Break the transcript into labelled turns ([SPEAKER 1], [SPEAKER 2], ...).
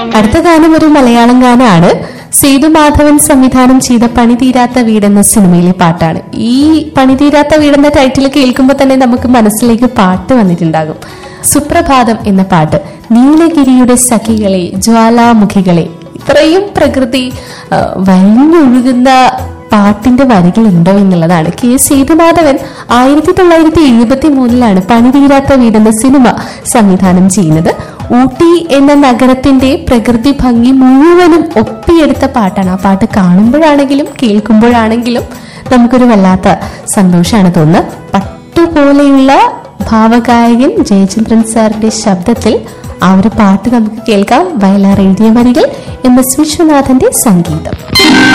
[SPEAKER 1] അടുത്ത ഗാനം ഒരു മലയാളം ഗാനമാണ് സേതുമാധവൻ സംവിധാനം ചെയ്ത പണിതീരാത്ത വീട് എന്ന സിനിമയിലെ പാട്ടാണ് ഈ പണിതീരാത്ത വീട് എന്ന ടൈറ്റിൽ കേൾക്കുമ്പോൾ തന്നെ നമുക്ക് മനസ്സിലേക്ക് പാട്ട് വന്നിട്ടുണ്ടാകും സുപ്രഭാതം എന്ന പാട്ട് നീലഗിരിയുടെ സഖികളെ ജ്വാലാമുഖികളെ ഇത്രയും പ്രകൃതി ആ, വലിഞ്ഞൊഴുകുന്ന പാട്ടിന്റെ വരികൾ ഉണ്ടോ എന്നുള്ളതാണ് കെ സേതുമാധവൻ ആയിരത്തി തൊള്ളായിരത്തി എഴുപത്തി മൂന്നിലാണ് പണിതീരാത്ത വീടെന്ന സിനിമ സംവിധാനം ചെയ്യുന്നത് ഊട്ടി എന്ന നഗരത്തിന്റെ പ്രകൃതി ഭംഗി മുഴുവനും ഒപ്പിയെടുത്ത പാട്ടാണ് ആ പാട്ട് കാണുമ്പോഴാണെങ്കിലും കേൾക്കുമ്പോഴാണെങ്കിലും നമുക്കൊരു വല്ലാത്ത സന്തോഷമാണ് തോന്നുന്നത് പട്ടുപോലെയുള്ള ഭാവഗായകൻ ജയചന്ദ്രൻ സാറിന്റെ ശബ്ദത്തിൽ ആ ഒരു പാട്ട് നമുക്ക് കേൾക്കാം വയലാർ എഴുതിയ വരികൾ എം എസ് വിശ്വനാഥന്റെ സംഗീതം